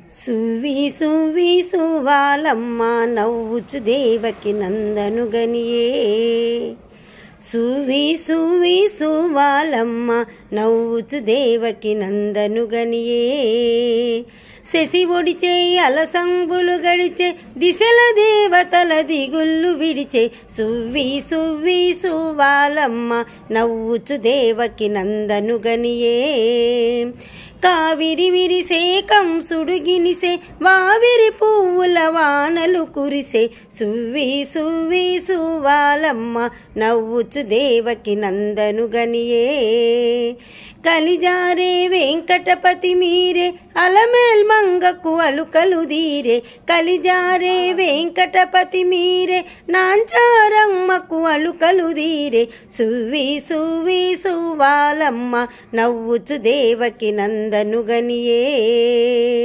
సువి సువి సువాలమ్మ నవ్వుచు దేవకి నందను గనియే సువి సువి సువాలమ్మ నవ్వుచు దేవకి నందను గనియే శశి ఒడిచే అలసంబులు గడిచే దిశల దేవతల దిగుళ్ళు విడిచే సువ్వి సువ్వి సువాలమ్మ నవ్వుచు దేవకి నందను గనియే కావిరి విరిసే కంసుడు గినిసే వావిరి పువ్వుల వానలు కురిసే సువ్వి సువ్వి సువాలమ్మ నవ్వుచు దేవకి నందను గనియే కలిజారే వెంకటపతి మీరే అలమేల్ మంగకు అలుకలు దీరే కలిజారే వెంకటపతి మీరే నాంచారమ్మకు అలుకలు దీరే సువ్వి సువ్వి సువాలమ్మ నవ్వుచు దేవకి నందను గనియే